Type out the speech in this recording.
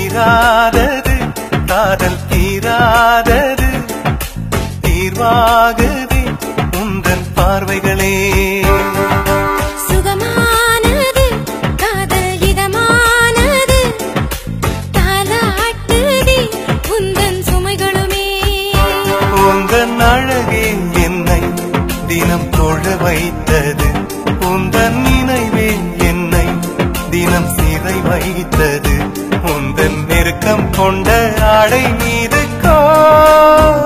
தீராதது காதல் தீராதது தீர்வாகுதே உந்தன் பார்வைகளே சுகமானது காதல் இதமானது தாலாட்டுதே உந்தன் சுமைகளுமே உந்தன் அழகே என்னை தினம் தொழ வைத்தது உந்தன் நினைவே என்னை தினம் சிறை வைத்தது உந்தன் நெருக்கம் கொண்ட ஆடை மீது கோலமிட்டது